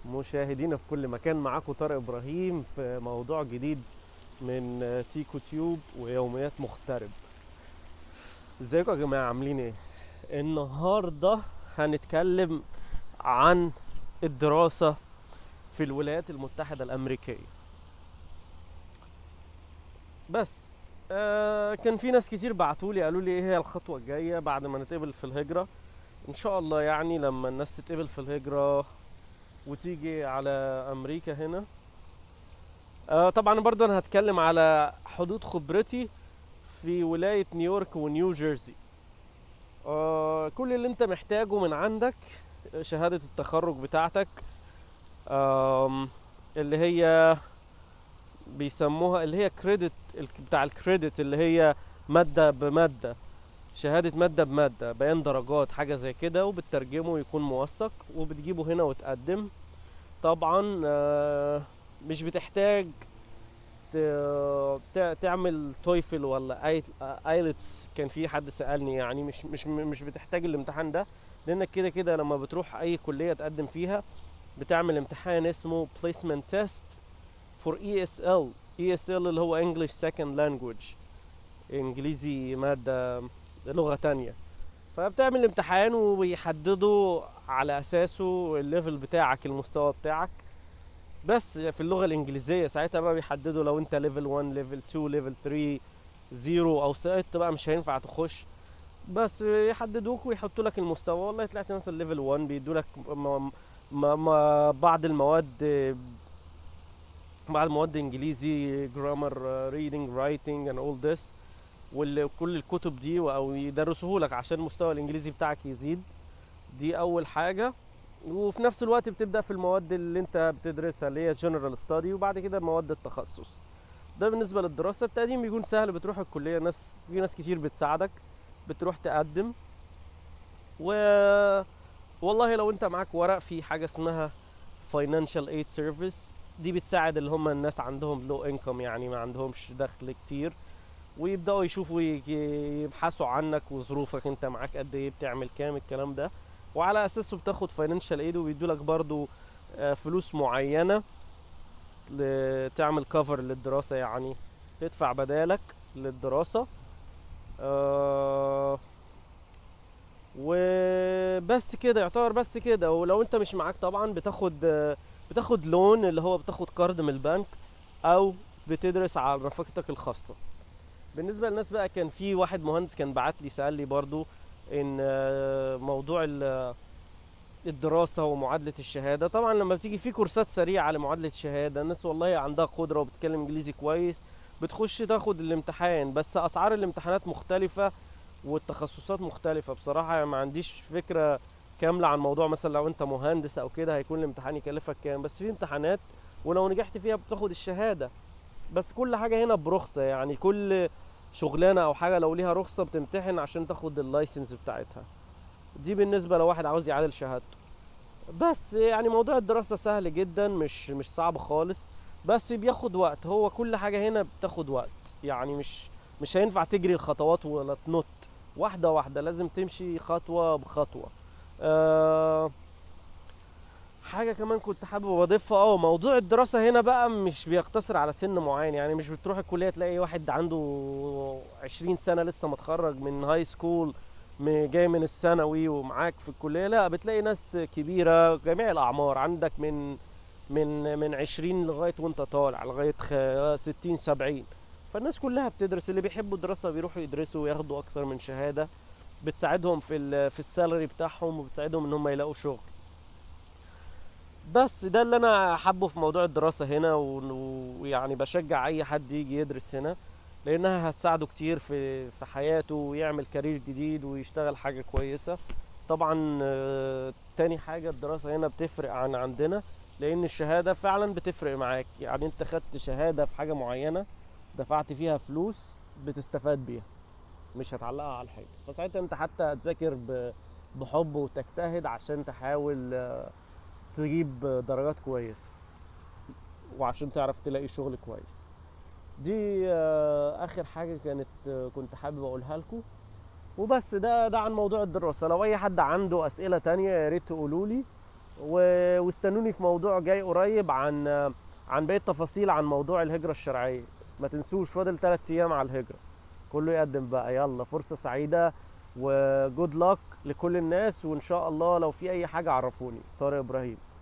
مشاهدينا في كل مكان معاكم طارق ابراهيم في موضوع جديد من تيكو تيوب ويوميات مغترب ازيكم يا جماعه عاملين ايه النهارده هنتكلم عن الدراسه في الولايات المتحده الامريكيه بس آه كان في ناس كتير بعتولي قالوا لي ايه هي الخطوه الجايه بعد ما نتقبل في الهجره ان شاء الله يعني لما الناس تتقبل في الهجره وتيجي على امريكا هنا آه طبعا برضه انا هتكلم على حدود خبرتي في ولاية نيويورك ونيو جيرسي آه كل اللي انت محتاجه من عندك شهادة التخرج بتاعتك آم اللي هي بيسموها اللي هي كريدت بتاع الكريدت اللي هي مادة بمادة شهادة مادة بمادة بيان درجات حاجة زي كده وبتترجمه يكون موثق وبتجيبه هنا وتقدم طبعا آه مش بتحتاج تعمل تويفل ولا ايلتس كان في حد سالني يعني مش مش مش بتحتاج الامتحان ده لانك كده كده لما بتروح اي كليه تقدم فيها بتعمل امتحان اسمه placement test for ESL ESL اللي هو English Second Language انجليزي ماده لغه تانية فبتعمل امتحان وبيحددوا على اساسه الليفل بتاعك المستوى بتاعك بس في اللغه الانجليزيه ساعتها بقى بيحددوا لو انت ليفل 1 ليفل 2 ليفل 3 0 او 6 بقى مش هينفع تخش بس يحددوك ويحطوا لك المستوى والله طلعت مثلا ليفل 1 بيدوا لك بعض المواد بعض المواد انجليزي جرامر ريدنج رايتنج اند اول ذس وكل الكتب دي او يدرسوه لك عشان مستوى الانجليزي بتاعك يزيد دي اول حاجه وفي نفس الوقت بتبدا في المواد اللي انت بتدرسها اللي هي جنرال ستادي وبعد كده مواد التخصص ده بالنسبه للدراسه التقديم بيكون سهل بتروح الكليه ناس في ناس كتير بتساعدك بتروح تقدم و والله لو انت معاك ورق في حاجه اسمها financial aid service دي بتساعد اللي هم الناس عندهم لو انكم يعني ما عندهمش دخل كتير ويبداوا يشوفوا يبحثوا عنك وظروفك انت معاك قد ايه بتعمل كام الكلام ده وعلى اساسه بتاخد فاينانشال ايد وبيدوا لك برضو فلوس معينه تعمل كفر للدراسه يعني تدفع بدالك للدراسه آه وبس كده يعتبر بس كده ولو انت مش معاك طبعا بتاخد بتاخد لون اللي هو بتاخد كارد من البنك او بتدرس على رفقتك الخاصه بالنسبه للناس بقى كان في واحد مهندس كان بعت لي سال لي برضو ان موضوع الدراسه ومعادله الشهاده طبعا لما بتيجي في كورسات سريعه لمعادله الشهاده الناس والله عندها قدره وبتتكلم انجليزي كويس بتخش تاخد الامتحان بس اسعار الامتحانات مختلفه والتخصصات مختلفه بصراحه ما عنديش فكره كامله عن موضوع مثلا لو انت مهندس او كده هيكون الامتحان يكلفك كام بس في امتحانات ولو نجحت فيها بتاخد الشهاده بس كل حاجه هنا برخصه يعني كل شغلانه او حاجه لو ليها رخصه بتمتحن عشان تاخد اللايسنس بتاعتها دي بالنسبه لو واحد عاوز يعادل شهادته بس يعني موضوع الدراسه سهل جدا مش مش صعب خالص بس بياخد وقت هو كل حاجه هنا بتاخد وقت يعني مش مش هينفع تجري الخطوات ولا تنط واحده واحده لازم تمشي خطوه بخطوه أه حاجه كمان كنت حابب اضيفها اه موضوع الدراسه هنا بقى مش بيقتصر على سن معين يعني مش بتروح الكليه تلاقي واحد عنده عشرين سنه لسه متخرج من هاي سكول جاي من الثانوي ومعاك في الكليه لا بتلاقي ناس كبيره جميع الاعمار عندك من من من 20 لغايه وانت طالع لغايه 60 70 فالناس كلها بتدرس اللي بيحبوا الدراسه بيروحوا يدرسوا وياخدوا اكتر من شهاده بتساعدهم في في السالري بتاعهم وبتساعدهم ان هم يلاقوا شغل بس ده اللي انا حابه في موضوع الدراسه هنا ويعني بشجع اي حد يجي يدرس هنا لانها هتساعده كتير في في حياته ويعمل كارير جديد ويشتغل حاجه كويسه طبعا تاني حاجه الدراسه هنا بتفرق عن عندنا لان الشهاده فعلا بتفرق معاك يعني انت خدت شهاده في حاجه معينه دفعت فيها فلوس بتستفاد بيها مش هتعلقها على الحاجه فساعتها انت حتى هتذاكر بحب وتجتهد عشان تحاول تجيب درجات كويسه وعشان تعرف تلاقي شغل كويس دي اخر حاجه كانت كنت حابب اقولها لكم وبس ده ده عن موضوع الدراسه لو اي حد عنده اسئله تانية يا ريت تقولوا لي و- واستنوني في موضوع جاي قريب عن عن باقي التفاصيل عن موضوع الهجرة الشرعية ما تنسوش فاضل 3 ايام على الهجرة كله يقدم بقى يلا فرصة سعيدة وجود لك لكل الناس وان شاء الله لو في اي حاجة عرفوني طارق ابراهيم